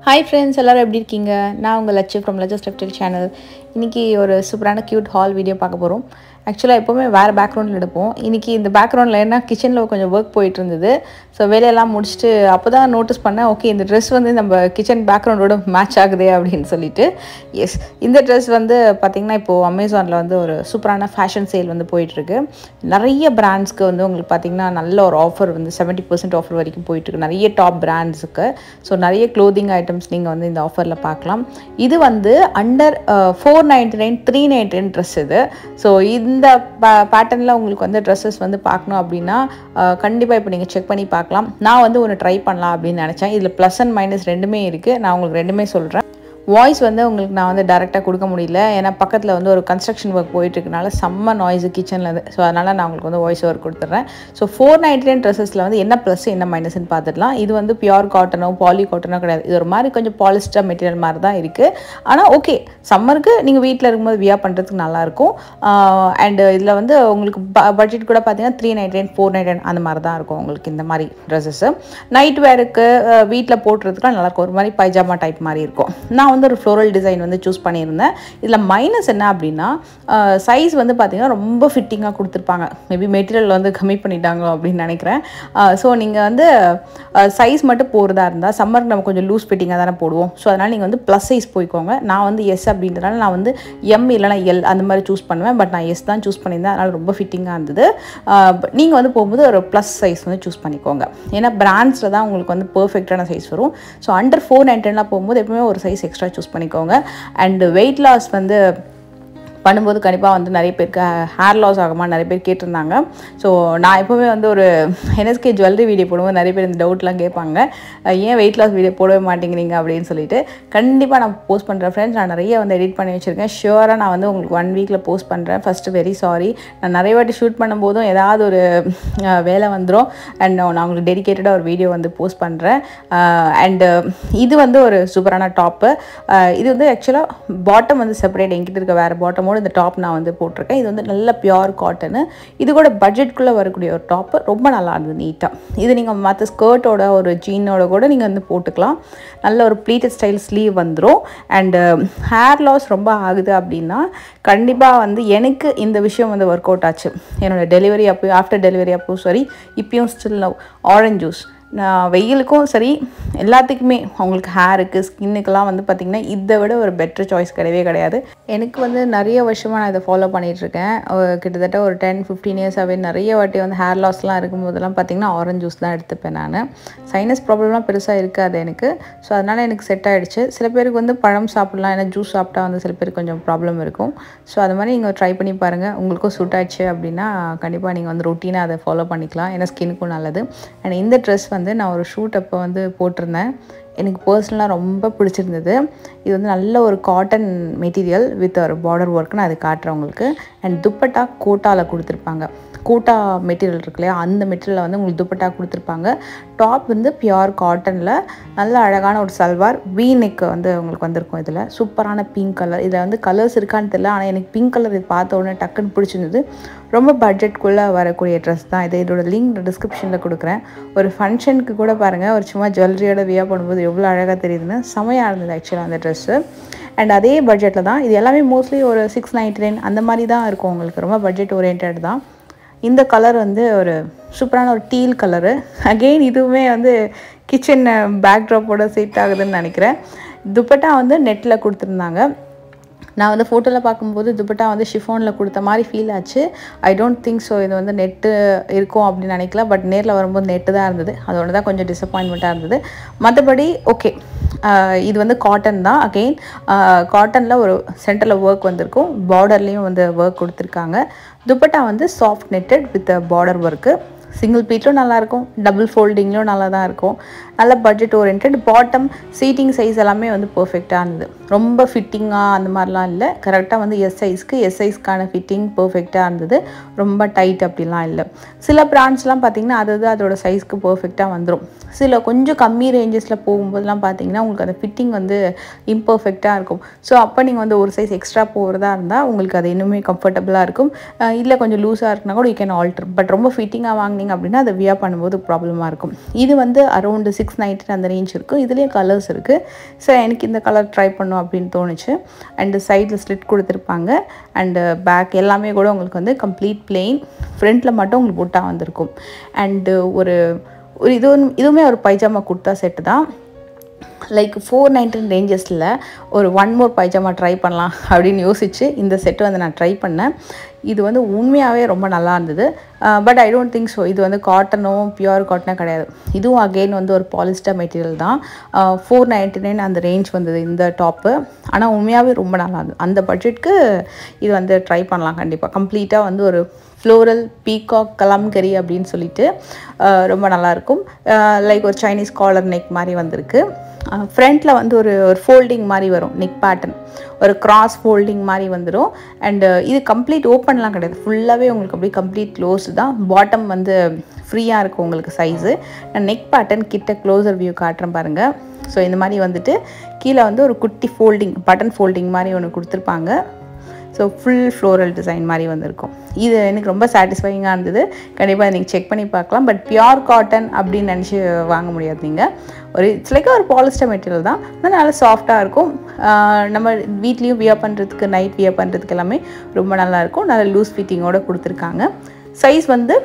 hi friends எல்லோரும் எப்படி இருக்கீங்க நான் உங்கள் Lakshu from Lakshus textile channel இன்றைக்கி ஒரு சூப்பரான க்யூட் ஹால் வீடியோ பார்க்க போகிறோம் ஆக்சுவலாக எப்போவுமே வேறு பேக்ரவுண்டில் எடுப்போம் இன்றைக்கி இந்த பேக்ரவுண்டில் என்ன கிச்சனில் கொஞ்சம் ஒர்க் போயிட்டு இருந்தது ஸோ வேலையெல்லாம் முடிச்சுட்டு அப்போ தான் நோட்டீஸ் பண்ணேன் ஓகே இந்த ட்ரெஸ் வந்து நம்ம கிச்சன் பேக்ரவுண்டோட மேட்ச் ஆகுதே அப்படின்னு சொல்லிட்டு எஸ் இந்த ட்ரெஸ் வந்து பார்த்திங்கன்னா இப்போது அமேசானில் வந்து ஒரு சூப்பரான ஃபேஷன் சேல் வந்து போயிட்டுருக்கு நிறைய பிராண்ட்ஸ்க்கு வந்து உங்களுக்கு பார்த்திங்கன்னா நல்ல ஒரு ஆஃபர் வந்து செவன்ட்டி பர்சன்ட் ஆஃபர் வரைக்கும் போயிட்டுருக்கு நிறைய டாப் பிராண்ட்ஸுக்கு ஸோ நிறைய க்ளோதிங் ஐட்டம்ஸ் நீங்கள் வந்து இந்த ஆஃபரில் பார்க்கலாம் இது வந்து under four ninety nine three ninety nine dress இது ஸோ இந்த பேட்டர்னில் உங்களுக்கு வந்து ட்ரெஸ்ஸஸ் வந்து பார்க்கணும் அப்படின்னா கண்டிப்பாக இப்போ நீங்கள் செக் பண்ணி பார்க்கலாம் நான் வந்து ஒன்று ட்ரை பண்ணலாம் அப்படின்னு நினச்சேன் இதில் ப்ளஸ் அண்ட் மைனஸ் ரெண்டுமே இருக்குது நான் உங்களுக்கு ரெண்டுமே சொல்கிறேன் வாய்ஸ் வந்து உங்களுக்கு நான் வந்து டேரெக்டாக கொடுக்க முடியல ஏன்னா பக்கத்தில் வந்து ஒரு கன்ஸ்ட்ரக்ஷன் ஒர்க் போயிட்டுருக்கனால செம்ம நாய்ஸு கிச்சனில் இருந்து ஸோ அதனால் நான் உங்களுக்கு வந்து வாய்ஸ் ஓவர் கொடுத்துட்றேன் ஸோ ஃபோர் நைன்டி நைன் ட்ரெஸ்ஸஸில் வந்து என்ன ப்ளஸ் என்ன மைனஸ்னு பார்த்துடலாம் இது வந்து பியூர் காட்டனோ பாலி காட்டனோ கிடையாது இது ஒரு மாதிரி கொஞ்சம் பாலிஸ்டர் மெட்டீரியல் மாதிரி தான் இருக்குது ஆனால் ஓகே சம்மருக்கு நீங்கள் வீட்டில் இருக்கும்போது வியா பண்ணுறதுக்கு நல்லாயிருக்கும் அண்டு இதில் வந்து உங்களுக்கு பட்ஜெட் கூட பார்த்தீங்கன்னா three ninety nine four ninety nine அந்த மாதிரி தான் இருக்கும் உங்களுக்கு இந்த மாதிரி ட்ரெஸ்ஸஸ்ஸு நைட் வேருக்கு வீட்டில் போட்டுறதுக்குலாம் நல்லாயிருக்கும் ஒரு மாதிரி பைஜாமா டைப் மாதிரி இருக்கும் நான் வந்து ஒரு ஃப்ளோரல் டிசைன் வந்து சூஸ் பண்ணியிருந்தேன் இதில் மைனஸ் என்ன அப்படின்னா சைஸ் வந்து பார்த்திங்கன்னா ரொம்ப ஃபிட்டிங்காக கொடுத்துருப்பாங்க மேபி மெட்டீரியல் வந்து கம்மி பண்ணிட்டாங்க அப்படின்னு நினைக்கிறேன் ஸோ நீங்கள் வந்து சைஸ் மட்டும் போகிறதா இருந்தால் சம்மருக்கு நம்ம கொஞ்சம் லூஸ் ஃபிட்டிங்காக தானே போடுவோம் ஸோ அதனால் நீங்கள் வந்து ப்ளஸ் சைஸ் போய்க்கோங்க நான் வந்து எஸ் அப்படின்றனால நான் வந்து எம் இல்லைனா எல் அந்த மாதிரி சூஸ் பண்ணுவேன் பட் நான் எஸ் தான் சூஸ் பண்ணியிருந்தேன் அதனால் ரொம்ப ஃபிட்டிங்காக இருந்தது நீங்கள் வந்து போகும்போது ஒரு ப்ளஸ் சைஸ் வந்து சூஸ் பண்ணிக்கோங்க ஏன்னா பிராண்ட்ஸில் தான் உங்களுக்கு வந்து பர்ஃபெக்டான சைஸ் வரும் ஸோ அண்டர் ஃபோர் நைன்டென்லாம் போகும்போது எப்பவுமே ஒரு சைஸ் எக்ஸ்ட்ரா சூஸ் பண்ணிக்கோங்க அண்ட் வெயிட் லாஸ் வந்து பண்ணும்போது கண்டிப்பாக வந்து நிறைய பேருக்கு ஹேர் லாஸ் ஆகுமா நிறைய பேர் கேட்டிருந்தாங்க ஸோ நான் எப்போவுமே வந்து ஒரு என்எஸ்கே ஜுவல்லரி வீடியோ போடும்போது நிறைய பேர் இந்த டவுட்லாம் கேட்பாங்க ஏன் வெயிட் லாஸ் வீடியோ போடவே மாட்டேங்கிறீங்க அப்படின்னு சொல்லிட்டு கண்டிப்பாக நான் போஸ்ட் பண்ணுறேன் ஃப்ரெண்ட்ஸ் நான் நிறைய வந்து எடிட் பண்ணி வச்சுருக்கேன் ஷியோராக நான் வந்து உங்களுக்கு ஒன் வீக்கில் போஸ்ட் பண்ணுறேன் ஃபஸ்ட்டு வெரி சாரி நான் நிறைய வாட்டி ஷூட் பண்ணும்போதும் ஏதாவது ஒரு வேலை வந்துடும் அண்ட் நான் உங்களுக்கு டெடிக்கேட்டடாக ஒரு வீடியோ வந்து போஸ்ட் பண்ணுறேன் அண்டு இது வந்து ஒரு சூப்பரான டாப்பு இது வந்து ஆக்சுவலாக பாட்டம் வந்து செப்பரேட் என்கிட்ட இருக்க வேறு பாட்டமோட இந்த டாப் நான் வந்து போட்டிருக்கேன் இது வந்து நல்ல பியோர் காட்டனு இது கூட பட்ஜெட்குள்ளே வரக்கூடிய ஒரு டாப்பு ரொம்ப நல்லா இருந்தது நீட்டாக இது நீங்கள் மற்ற ஸ்கர்ட்டோட ஒரு ஜீனோட கூட நீங்கள் வந்து போட்டுக்கலாம் நல்ல ஒரு ப்ளீட்டட் ஸ்டைல் ஸ்லீவ் வந்துடும் அண்டு ஹேர் லாஸ் ரொம்ப ஆகுது அப்படின்னா கண்டிப்பாக வந்து எனக்கு இந்த விஷயம் வந்து ஒர்க் அவுட் ஆச்சு என்னோடய டெலிவரி அப்போ ஆஃப்டர் டெலிவரி அப்போ சரி இப்பயும் ஸ்டில் லவ் ஆரஞ்ச் ஜூஸ் நான் வெயிலுக்கும் சரி எல்லாத்துக்குமே அவங்களுக்கு ஹேருக்கு ஸ்கின்னுக்கெல்லாம் வந்து பார்த்திங்கன்னா இதை விட ஒரு பெட்டர் சாய்ஸ் கிடையவே கிடையாது எனக்கு வந்து நிறைய வருஷமாக நான் இதை ஃபாலோ பண்ணிகிட்ருக்கேன் கிட்டத்தட்ட ஒரு டென் ஃபிஃப்டீன் இயர்ஸாகவே நிறைய வாட்டி வந்து ஹேர் லாஸ்லாம் இருக்கும்போதெல்லாம் பார்த்திங்கன்னா ஆரஞ்ச் ஜூஸ் தான் எடுத்துப்பேன் நான் சைனஸ் ப்ராப்ளம்லாம் பெருசாக இருக்காது எனக்கு ஸோ அதனால் எனக்கு செட் ஆகிடுச்சு சில பேருக்கு வந்து பழம் சாப்பிட்லாம் ஏன்னா ஜூஸ் சாப்பிட்டா வந்து சில பேருக்கு கொஞ்சம் ப்ராப்ளம் இருக்கும் ஸோ அது மாதிரி நீங்கள் ட்ரை பண்ணி பாருங்கள் உங்களுக்கும் சூட் ஆயிடுச்சு அப்படின்னா கண்டிப்பாக நீங்கள் வந்து ரொட்டீனாக அதை ஃபாலோ பண்ணிக்கலாம் ஏன்னா ஸ்கின்னுக்கும் நல்லது அண்ட் இந்த ட்ரெஸ் வந்து நான் ஒரு ஷூட் அப்போ வந்து போட்டிருந்தேன் எனக்கு பர்சனலாக ரொம்ப பிடிச்சிருந்தது இது வந்து நல்ல ஒரு காட்டன் மெட்டீரியல் வித் ஒரு பார்டர் ஒர்க் நான் அது காட்டுறேன் உங்களுக்கு அண்ட் துப்பட்டா கோட்டாவில் கொடுத்துருப்பாங்க கோட்டா மெட்டீரியல் இருக்கு இல்லையா அந்த மெட்டீரியலில் வந்து உங்களுக்கு துப்பட்டா கொடுத்துருப்பாங்க டாப் வந்து பியோர் காட்டனில் நல்ல அழகான ஒரு சல்வார் வீ நெக் வந்து உங்களுக்கு வந்திருக்கும் இதில் சூப்பரான பிங்க் கலர் இதில் வந்து கலர்ஸ் இருக்கான்னு தெரியல ஆனால் எனக்கு பிங்க் கலர் இது பார்த்த உடனே டக்குன்னு பிடிச்சிருந்தது ரொம்ப பட்ஜெட்குள்ளே வரக்கூடிய ட்ரெஸ் தான் இது இதோட லிங்க் டிஸ்கிரிப்ஷனில் கொடுக்குறேன் ஒரு ஃபங்க்ஷனுக்கு கூட பாருங்கள் ஒரு சும்மா ஜுவல்லரியோட வியா பண்ணும்போது எவ்வளோ அழகாக தெரியுதுன்னு செமையாக இருந்தது ஆக்சுவலாக அந்த ட்ரெஸ்ஸு அண்ட் அதே பட்ஜெட்டில் தான் இது எல்லாமே மோஸ்ட்லி ஒரு சிக்ஸ் நைன்டி நைன் அந்த மாதிரி தான் இருக்கும் உங்களுக்கு ரொம்ப பட்ஜெட் ஓரியன்ட் தான் இந்த கலர் வந்து ஒரு சூப்பரான ஒரு டீல் கலரு அகெயின் இதுவுமே வந்து கிச்சன் பேக்ட்ராப்போட செட் ஆகுதுன்னு நினைக்கிறேன் துப்பட்டா வந்து நெட்டில் கொடுத்துருந்தாங்க நான் வந்து ஃபோட்டோவில் பார்க்கும்போது துப்பட்டா வந்து ஷிஃபோனில் கொடுத்த மாதிரி ஃபீல் ஆச்சு ஐ டோன்ட் திங்க் ஸோ இது வந்து நெட்டு இருக்கும் அப்படின்னு நினைக்கல பட் நேரில் வரும்போது நெட்டு தான் இருந்தது அதோட தான் கொஞ்சம் டிசப்பாயின்மெண்ட்டாக இருந்தது மற்றபடி ஓகே இது வந்து காட்டன் தான் அகெயின் காட்டனில் ஒரு சென்டரில் ஒர்க் வந்திருக்கும் பார்டர்லேயும் வந்து ஒர்க் கொடுத்துருக்காங்க துப்பட்டா வந்து soft netted with border work single பீட்லும் நல்லாயிருக்கும் டபுள் ஃபோல்டிங்லையும் நல்லா தான் இருக்கும் நல்ல budget oriented bottom seating size எல்லாமே வந்து பர்ஃபெக்டாக இருந்தது ரொம்ப ஃபிட்டிங்காக அந்த மாதிரிலாம் இல்லை கரெக்டாக வந்து எஸ் சைஸ்க்கு எஸ் சைஸ்க்கான ஃபிட்டிங் பர்ஃபெக்டாக இருந்தது ரொம்ப டைட் அப்படிலாம் இல்லை சில பிராண்ட்ஸ்லாம் பார்த்திங்கன்னா அது அதோட சைஸ்க்கு பர்ஃபெக்டாக வந்துடும் சில கொஞ்சம் கம்மி ரேஞ்சஸில் போகும்போதெல்லாம் பார்த்தீங்கன்னா உங்களுக்கு அந்த ஃபிட்டிங் வந்து இம்பர்ஃபெக்டாக இருக்கும் ஸோ அப்போ நீங்கள் வந்து ஒரு சைஸ் எக்ஸ்ட்ரா போகிறதா இருந்தால் உங்களுக்கு அது இன்னுமே கம்ஃபர்டபுளாக இருக்கும் இல்லை கொஞ்சம் லூஸாக இருக்குன்னா கூட யூ கேன் ஆல்டர் பட் ரொம்ப ஃபிட்டிங்காக வாங்கினீங்க அப்படின்னா அதை வியா பண்ணும்போது ப்ராப்ளமாக இருக்கும் இது வந்து அரௌண்டு சிக்ஸ் நைன்டீன் அந்த ரேஞ்ச் இருக்கும் இதுலேயும் கலர்ஸ் இருக்குது ஸோ எனக்கு இந்த கலர் ட்ரை பண்ணும் அப்படின்னு தோணுச்சு அண்டு சைடில் ஸ்லிட் கொடுத்துருப்பாங்க அண்டு பேக் எல்லாமே கூட உங்களுக்கு வந்து கம்ப்ளீட் பிளெயின் ஃப்ரண்ட்டில் மட்டும் உங்களுக்கு புட்டா வந்திருக்கும் அண்டு ஒரு ஒரு இது இதுவுமே ஒரு பைஜாமா குர்த்தா செட்டு தான் லைக் ஃபோர் நைன்டீன் ரேஞ்சஸில் ஒரு ஒன் மோர் பைஜாமா ட்ரை பண்ணலாம் அப்படின்னு யோசித்து இந்த செட்டு வந்து நான் ட்ரை பண்ணேன் இது வந்து உண்மையாகவே ரொம்ப நல்லா இருந்தது but I don't think so இது வந்து காட்டனும் பியூர் காட்டனும் கிடையாது இதுவும் அகெயின் வந்து ஒரு பாலிஸ்டர் மெட்டீரியல் தான் ஃபோர் நைன்டி நைன் அந்த ரேஞ்ச் வந்தது இந்த டாப்பு ஆனால் உண்மையாகவே ரொம்ப நல்லா இருந்தது அந்த பட்ஜெட்க்கு இது வந்து ட்ரை பண்ணலாம் கண்டிப்பாக கம்ப்ளீட்டாக வந்து ஒரு ஃப்ளோரல் பீகாக் கலம்கரி அப்படின்னு சொல்லிட்டு ரொம்ப நல்லாயிருக்கும் லைக் ஒரு சைனீஸ் காலர் நெக் மாதிரி வந்திருக்கு ஃப்ரண்ட்டில் வந்து ஒரு ஒரு ஃபோல்டிங் மாதிரி வரும் நெக் பேட்டர்ன் ஒரு கிராஸ் ஃபோல்டிங் மாதிரி வந்துடும் அண்டு இது கம்ப்ளீட் ஓப்பன்லாம் கிடையாது ஃபுல்லாகவே உங்களுக்கு அப்படியே கம்ப்ளீட் க்ளோஸ் தான் பாட்டம் வந்து ஃப்ரீயாக இருக்கும் உங்களுக்கு சைஸு நான் நெக் பேட்டர்ன் கிட்ட க்ளோசர் வியூ காட்டுறேன் பாருங்கள் ஸோ இந்த மாதிரி வந்துட்டு கீழே வந்து ஒரு குட்டி ஃபோல்டிங் பட்டன் ஃபோல்டிங் மாதிரி ஒன்று கொடுத்துருப்பாங்க ஸோ ஃபுல் ஃப்ளோரல் டிசைன் மாதிரி வந்திருக்கும் இது எனக்கு ரொம்ப சாட்டிஸ்ஃபைங்காக இருந்தது கண்டிப்பாக நீங்கள் செக் பண்ணி பார்க்கலாம் பட் பியோர் காட்டன் அப்படின்னு நினச்சி வாங்க முடியாது நீங்கள் ஒரு இட்ஸ் லைக் ஒரு பாலிஸ்டர் மெட்டீரியல் தான் ஆனால் நல்லா சாஃப்டாக இருக்கும் நம்ம வீட்லேயும் வியர் பண்ணுறதுக்கு நைட் வியர் பண்ணுறதுக்கு எல்லாமே ரொம்ப நல்லாயிருக்கும் நல்லா லூஸ் ஃபிட்டிங்கோடு கொடுத்துருக்காங்க சைஸ் வந்து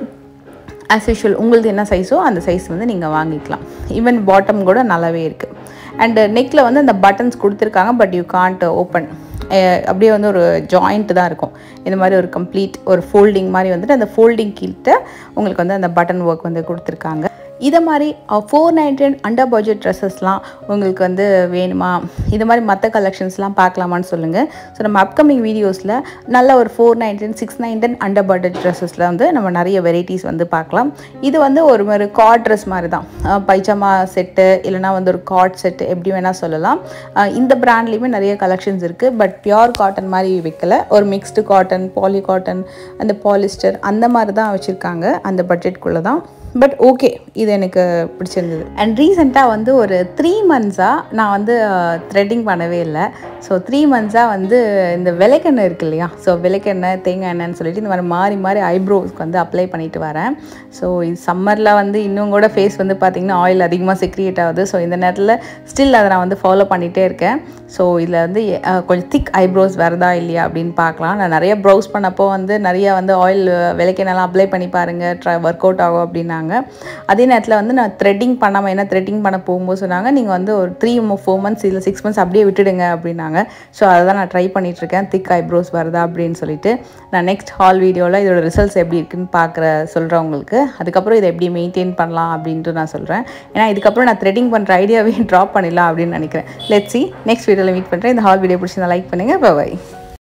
ஆஸ் யூஷுவல் உங்களது என்ன சைஸோ அந்த சைஸ் வந்து நீங்கள் வாங்கிக்கலாம் ஈவன் பாட்டம் கூட நல்லாவே இருக்குது அண்டு நெக்கில் வந்து அந்த பட்டன்ஸ் கொடுத்துருக்காங்க பட் யூ காண்ட் ஓப்பன் அப்படியே வந்து ஒரு ஜாயிண்ட் தான் இருக்கும் இந்த மாதிரி ஒரு கம்ப்ளீட் ஒரு ஃபோல்டிங் மாதிரி வந்துட்டு அந்த ஃபோல்டிங் கிட்ட உங்களுக்கு வந்து அந்த பட்டன் ஒர்க் வந்து கொடுத்துருக்காங்க இதை மாதிரி ஃபோர் நைன்டீன் அண்டர் பட்ஜெட் ட்ரெஸ்ஸஸ்லாம் உங்களுக்கு வந்து வேணுமா இது மாதிரி மற்ற கலெக்ஷன்ஸ்லாம் பார்க்கலாமான்னு சொல்லுங்கள் ஸோ நம்ம அப்கமிங் வீடியோஸில் நல்ல ஒரு four nineteen six nineteen under budget ட்ரெஸ்ஸஸில் வந்து நம்ம நிறைய வெரைட்டிஸ் வந்து பார்க்கலாம் இது வந்து ஒரு மாதிரி காட் ட்ரெஸ் மாதிரி தான் பைஜாமா செட்டு இல்லைனா வந்து ஒரு காட் செட்டு எப்படி வேணால் சொல்லலாம் இந்த ப்ராண்ட்லேயுமே நிறைய கலெக்ஷன்ஸ் இருக்குது பட் பியோர் காட்டன் மாதிரி வைக்கல ஒரு மிக்ஸ்டு காட்டன் பாலி காட்டன் அந்த பாலிஸ்டர் அந்த மாதிரி தான் வச்சுருக்காங்க அந்த பட்ஜெட்குள்ளே தான் பட் ஓகே இது எனக்கு பிடிச்சிருந்தது அண்ட் ரீசெண்டாக வந்து ஒரு த்ரீ மந்த்ஸாக நான் வந்து த்ரெட்டிங் பண்ணவே இல்லை ஸோ த்ரீ மந்த்ஸாக வந்து இந்த விளக்கெண்ணெய் இருக்கு இல்லையா ஸோ விளக்கெண்ணெய் தேங்காய் எண்ணெய்னு சொல்லிட்டு இந்த மாதிரி மாறி மாறி ஐப்ரோஸ்க்கு வந்து அப்ளை பண்ணிட்டு வரேன் ஸோ இது சம்மரில் வந்து இன்னும் கூட ஃபேஸ் வந்து பார்த்திங்கன்னா ஆயில் அதிகமாக செக்ரியேட் ஆகுது ஸோ இந்த நேரத்தில் ஸ்டில் அதை நான் வந்து ஃபாலோ பண்ணிகிட்டே இருக்கேன் ஸோ இதில் வந்து கொஞ்சம் திக் ஐப்ரோஸ் வருதா இல்லையா அப்படின்னு பார்க்கலாம் நான் நிறைய ப்ரௌஸ் பண்ணப்போ வந்து நிறைய வந்து ஆயில் விளக்கெண்ணெல்லாம் அப்ளை பண்ணி பாருங்கள் ட்ரை ஒர்க் அவுட் ஆகும் அப்படின்னாங்க அதே நேரத்தில் வந்து நான் த்ரெட்டிங் பண்ணாமல் என்ன த்ரெட்டிங் பண்ண போகும்போது சொன்னாங்க நீங்கள் வந்து ஒரு த்ரீ ஃபோர் மந்த்ஸ் இல்லை சிக்ஸ் மந்த்ஸ் அப்படியே விட்டுடுங்க அப்படின்னாங்க ஸோ அதை தான் நான் ட்ரை பண்ணிகிட்ருக்கேன் திக் ஐப்ரோஸ் வருதா அப்படின்னு சொல்லிட்டு நான் நெக்ஸ்ட் ஹால் வீடியோவில் இதோட ரிசல்ட்ஸ் எப்படி இருக்குன்னு பார்க்குற சொல்கிறேன் உங்களுக்கு அதுக்கப்புறம் இதை எப்படி மெயின்டைன் பண்ணலாம் அப்படின்ட்டு நான் சொல்கிறேன் ஏன்னா இதுக்கப்புறம் நான் த்ரெட்டிங் பண்ணுற ஐடியாவே ட்ராப் பண்ணிடலாம் அப்படின்னு நினைக்கிறேன் லெட் சி நெக்ஸ்ட் வீடியோவில் மீட் பண்ணுறேன் இந்த ஹால் வீடியோ பிடிச்சி லைக் பண்ணுங்கள் பாய்